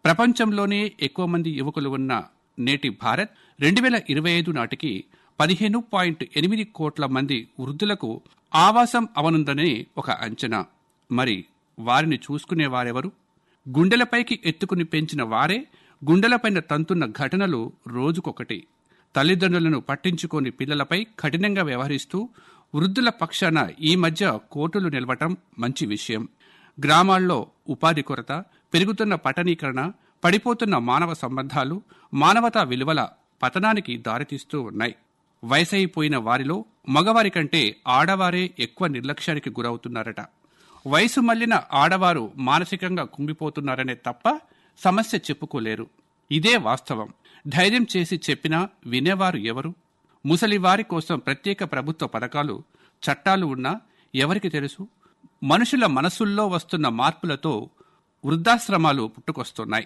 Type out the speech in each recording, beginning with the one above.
ప్రపంచంలోనే ఎక్కువ మంది యువకులు ఉన్న నేటి భారత్ రెండు వేల ఇరవై ఐదు నాటికి పదిహేను పాయింట్ ఎనిమిది కోట్ల మంది వృద్ధులకు ఆవాసం అవనుందని ఒక అంచనా మరి వారిని చూసుకునేవారెవరు గుండెలపైకి ఎత్తుకుని పెంచిన వారే గుండెలపైన తంతున్న ఘటనలు రోజుకొకటి తల్లిదండ్రులను పట్టించుకోని పిల్లలపై కఠినంగా వ్యవహరిస్తూ వృద్ధుల పక్షాన ఈ మధ్య కోర్టులు నిలవటం మంచి విషయం గ్రామాల్లో ఉపాధి కొరత పెరుగుతున్న పట్టణీకరణ పడిపోతున్న మానవ సంబంధాలు మానవతా విలువల పతనానికి దారితీస్తూ ఉన్నాయి వయసైపోయిన వారిలో మగవారి కంటే ఆడవారే ఎక్కువ నిర్లక్ష్యానికి గురవుతున్నారట వయసు మళ్లిన ఆడవారు మానసికంగా కుంగిపోతున్నారనే తప్ప సమస్య చెప్పుకోలేరు ఇదే వాస్తవం ధైర్యం చేసి చెప్పినా వినేవారు ఎవరు ముసలివారి కోసం ప్రత్యేక ప్రభుత్వ పథకాలు చట్టాలు ఉన్నా ఎవరికి తెలుసు మనుషుల మనసుల్లో వస్తున్న మార్పులతో వృద్ధాశ్రమాలు పుట్టుకొస్తున్నాయి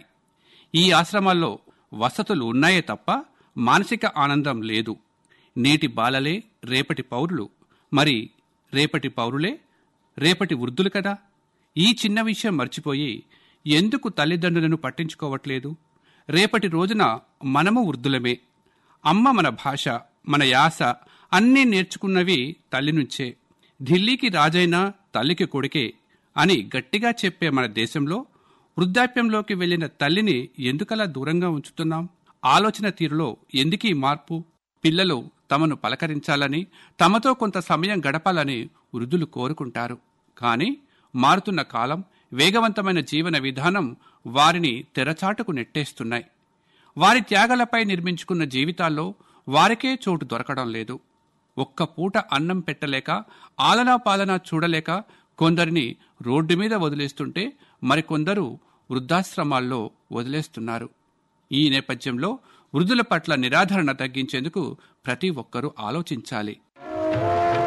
ఈ ఆశ్రమాల్లో వసతులు ఉన్నాయే తప్ప మానసిక ఆనందం లేదు నేటి బాలలే రేపటి పౌరులు మరి రేపటి పౌరులే రేపటి వృద్ధులు కదా ఈ చిన్న విషయం మర్చిపోయి ఎందుకు తల్లిదండ్రులను పట్టించుకోవట్లేదు రేపటి రోజున మనము వృద్ధులమే అమ్మ మన భాష మన యాస అన్నీ నేర్చుకున్నవి తల్లి నుంచే ఢిల్లీకి రాజైనా తల్లికి కొడుకే అని గట్టిగా చెప్పే మన దేశంలో వృద్ధాప్యంలోకి వెళ్లిన తల్లిని ఎందుకలా దూరంగా ఉంచుతున్నాం ఆలోచన తీరులో ఎందుకీ మార్పు పిల్లలు తమను పలకరించాలని తమతో కొంత సమయం గడపాలని వృద్ధులు కోరుకుంటారు కానీ మారుతున్న కాలం వేగవంతమైన జీవన విధానం వారిని తెరచాటుకు నెట్టేస్తున్నాయి వారి త్యాగాలపై నిర్మించుకున్న జీవితాల్లో వారికే చోటు దొరకడం లేదు ఒక్క పూట అన్నం పెట్టలేక ఆలనా పాలనా చూడలేక కొందరిని రోడ్డు మీద వదిలేస్తుంటే మరికొందరు వృద్ధాశ్రమాల్లో వదిలేస్తున్నారు ఈ నేపథ్యంలో వృద్ధుల పట్ల నిరాధరణ తగ్గించేందుకు ప్రతి ఒక్కరూ ఆలోచించాలి